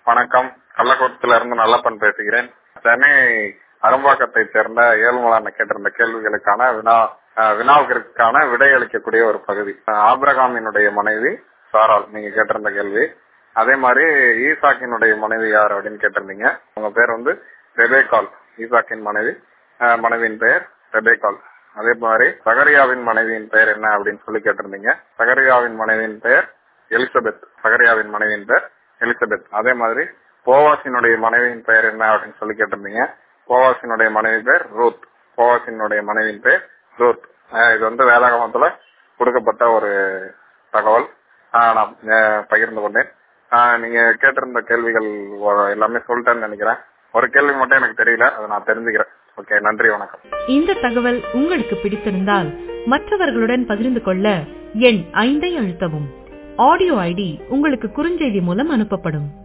வணக்கம் கள்ளக்குளத்துல இருந்து நல்லப்பன் பேசுகிறேன் சென்னை அரும்பாக்கத்தை சேர்ந்த ஏழுமலான கேட்டிருந்த கேள்விகளுக்கான வினா அஹ், வினாவிற்கான விடை அளிக்கக்கூடிய ஒரு பகுதி அஹ், ஆபிரகாமினுடைய மனைவி சாரால் நீங்க கேட்டிருந்த கேள்வி அதே மாதிரி ஈசாக்கினுடைய மனைவி யார் அப்படின்னு கேட்டிருந்தீங்க உங்க பேர் வந்து ரெபேகால் ஈசாக்கின் மனைவி அஹ், மனைவியின் பெயர் ரெபேகால் அதே மாதிரி சகரியாவின் மனைவியின் பெயர் என்ன அப்படின்னு சொல்லி கேட்டிருந்தீங்க சகரியாவின் மனைவியின் பெயர் எலிசபெத் சகரியாவின் மனைவியின் பெயர் எலிசபெத் அதே மாதிரி போவாசினுடைய மனைவியின் பெயர் என்ன அப்படின்னு சொல்லி கேட்டிருந்தீங்க போவாசினுடைய மனைவி பெயர் ரூத் போவாசினுடைய மனைவியின் பெயர் ரூத் அஹ் இது வந்து வேதாகமத்துல கொடுக்கப்பட்ட ஒரு தகவல் அஹ் நான் அஹ் பகிர்ந்து கொண்டேன் அஹ் நீங்க கேட்டிருந்த கேள்விகள் ஒ- எல்லாமே சொல்லிட்டேன்னு நினைக்கிறேன் ஒரு கேள்வி மட்டும் எனக்கு தெரியல அதை நான் தெரிஞ்சுக்கிறேன் ஓகே நன்றி வணக்கம் இந்த தகவல் உங்களுக்கு பிடித்திருந்தால் மற்றவர்களுடன் பகிர்ந்து கொள்ள எண் ஐந்தை அழுத்தவும் ஆடியோ ஐடி உங்களுக்கு குறுஞ்செய்தி மூலம் அனுப்பப்படும்